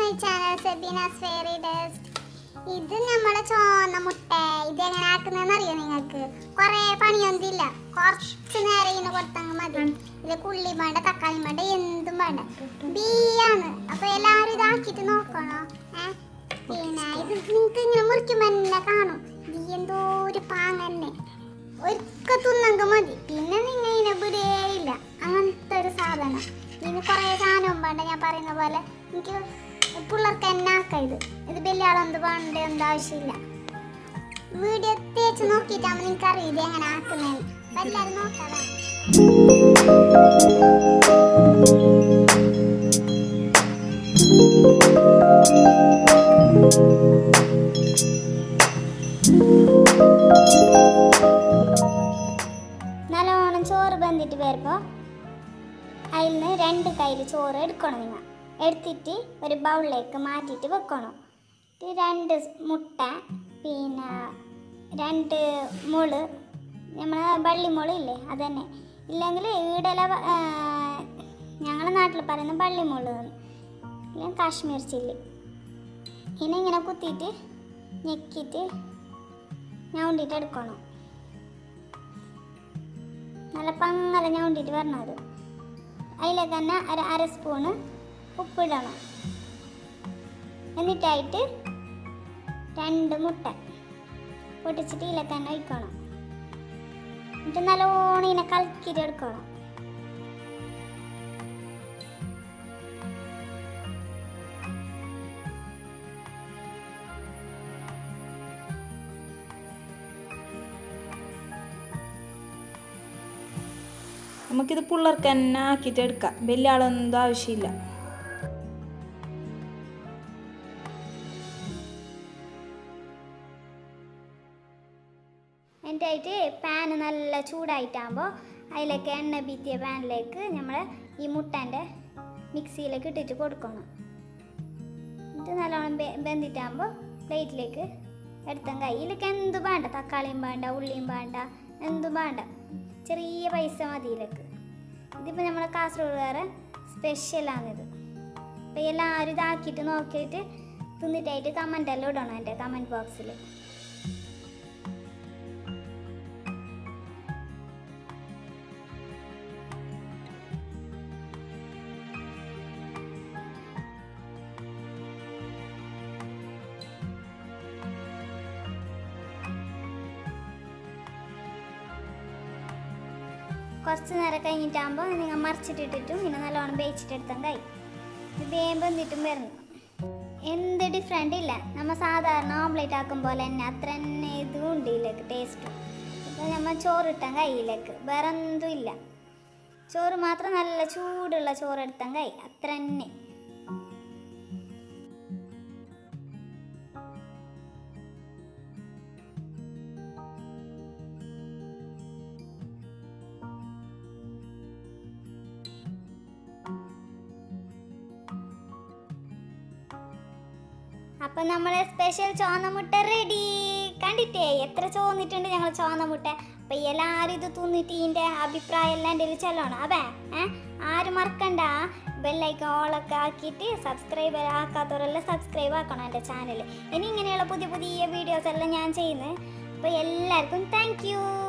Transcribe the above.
my channel Sebina's fairy dust ഇത് നമ്മളെ ചോന്ന മുട്ട ഇത് എങ്ങനെ ആക്കുന്നതെന്ന് അറിയോ നിങ്ങൾക്ക് കുറെ പണിയൊന്നുമില്ല കുറച്ച് നേരം ഇങ്ങനെ കൊടുത്തങ്ങ് മതി ഇതിൽ ഉള്ളി വേണ്ട തക്കാളി വേണ്ട എന്തും വേണ്ട ബീയാണ് അപ്പൊ എല്ലാവരും ഇതാക്കിയിട്ട് നോക്കണോ ഏ പിന്നെ ഇത് നിങ്ങൾക്ക് ഇങ്ങനെ മുറിക്കുമ്പോൾ തന്നെ കാണും ബീ എന്തോ ഒരു പാങ്ങന്നെ ഒരിക്ക തിന്നങ്ക മതി പിന്നെ നിങ്ങൾ ഇതിനെ വിടുകയില്ല അങ്ങനത്തെ ഒരു സാധനം ഇതിന് കുറേ സാധനവും വേണ്ട ഞാൻ പറയുന്ന പോലെ എനിക്ക് പിള്ളേർക്ക് തന്നെ ആക്കാം ഇത് ഇത് വലിയ ആളെന്ത് വേണ്ട എന്ത് ആവശ്യമില്ല വീഡിയോ തേച്ച് നോക്കിയിട്ടാകുമ്പോൾ നിങ്ങൾക്ക് അറിയാം ഇത് എങ്ങനെ ആക്കുന്നതെന്ന് അപ്പൊ എല്ലാവരും നോക്കാം നല്ലോണം ചോറ് ബന്ധിട്ട് വരുമ്പോൾ അതിൽ നിന്ന് രണ്ട് കയ്യിൽ ചോറ് എടുക്കണം നിങ്ങൾ എടുത്തിട്ട് ഒരു ബൗളിലേക്ക് മാറ്റിയിട്ട് വെക്കണം ഇത് രണ്ട് മുട്ട പിന്നെ രണ്ട് മുള് നമ്മൾ വള്ളിമുള് ഇല്ലേ അതന്നെ ഇല്ലെങ്കിൽ ഈടല ഞങ്ങളുടെ നാട്ടിൽ പറയുന്ന വള്ളിമുള് അല്ലെങ്കിൽ കാശ്മീർ ചില്ലി ഇനി ഇങ്ങനെ കുത്തിയിട്ട് ഞെക്കിയിട്ട് ഞൗണ്ടിട്ട് എടുക്കണം നല്ല പങ്ങല ഞൗണ്ടിട്ട് വരണം അത് അതിലേക്ക് തന്നെ ഒരു അര സ്പൂണ് ഉപ്പിടണം എന്നിട്ടായിട്ട് രണ്ട് മുട്ട പൊട്ടിച്ചിട്ട് ഇതിലേക്ക് തന്നെ ഒഴിക്കണം എന്നിട്ട് നല്ലോണം ഇങ്ങനെ കലക്കിയിട്ട് എടുക്കണം നമുക്കിത് പിള്ളേർക്ക് തന്നെ ആക്കിയിട്ട് എടുക്കാം വലിയ ആളൊന്നും ആവശ്യമില്ല എന്നിട്ടായിട്ട് പാന് നല്ല ചൂടായിട്ടാകുമ്പോൾ അതിലേക്ക് എണ്ണ ബീത്തിയ പാനിലേക്ക് നമ്മൾ ഈ മുട്ടൻ്റെ മിക്സിയിലേക്ക് ഇട്ടിട്ട് കൊടുക്കണം ഇത് നല്ലോണം ബെ- വെന്തിട്ടാകുമ്പോൾ പ്ലേറ്റിലേക്ക് എടുത്താൽ കയ്യിലേക്ക് എന്തും വേണ്ട തക്കാളിയും വേണ്ട ഉള്ളിയും വേണ്ട എന്തും വേണ്ട ചെറിയ പൈസ മതി ഇതിലേക്ക് ഇതിപ്പോൾ നമ്മളെ കാസർഗോഡുകാരെ സ്പെഷ്യലാണിത് അപ്പോൾ എല്ലാവരും ഇതാക്കിയിട്ട് നോക്കിയിട്ട് തിന്നിട്ടായിട്ട് കമൻ്റ് എല്ലാം ഇടണം എൻ്റെ കമൻറ്റ് ബോക്സിൽ കുറച്ച് നേരം കഴിഞ്ഞിട്ടാകുമ്പോൾ നിങ്ങൾ മറിച്ചിട്ടിട്ടിട്ടും പിന്നെ നല്ലോണം വേവിച്ചിട്ടെടുത്താൽ കൈ ഇത് വേഗം വെന്തിട്ടും വരുന്നു എന്ത് ഡിഫറെൻ്റ് ഇല്ല നമ്മൾ സാധാരണ ഓംലേറ്റ് ആക്കും പോലെ തന്നെ അത്ര തന്നെ ഇതും ഉണ്ട് ഇതിലേക്ക് ടേസ്റ്റും ഇപ്പം നമ്മൾ ചോറിട്ടാൻ കയ്യിലേക്ക് വേറെ എന്തും ഇല്ല ചോറ് മാത്രം നല്ല ചൂടുള്ള ചോറ് എടുത്താൽ കൈ അത്ര തന്നെ അപ്പം നമ്മളെ സ്പെഷ്യൽ ചോന്നമുട്ട റെഡി കണ്ടിട്ടേ എത്ര ചോന്നിട്ടുണ്ട് ഞങ്ങൾ ചോന്നമുട്ട അപ്പം എല്ലാവരും ഇത് തിന്നിട്ട് ഇതിൻ്റെ അഭിപ്രായം എല്ലാം എൻ്റെ കയ്യിൽ ചെല്ലണം അതെ ഏ ആരും മറക്കണ്ട ബെല്ലൈക്കൺ ഓളൊക്കെ ആക്കിയിട്ട് സബ്സ്ക്രൈബ് ആക്കാത്തവരെല്ലാം സബ്സ്ക്രൈബ് ആക്കണം എൻ്റെ ചാനൽ ഇനി ഇങ്ങനെയുള്ള പുതിയ പുതിയ വീഡിയോസ് എല്ലാം ഞാൻ ചെയ്യുന്നത് അപ്പോൾ എല്ലാവർക്കും താങ്ക് യു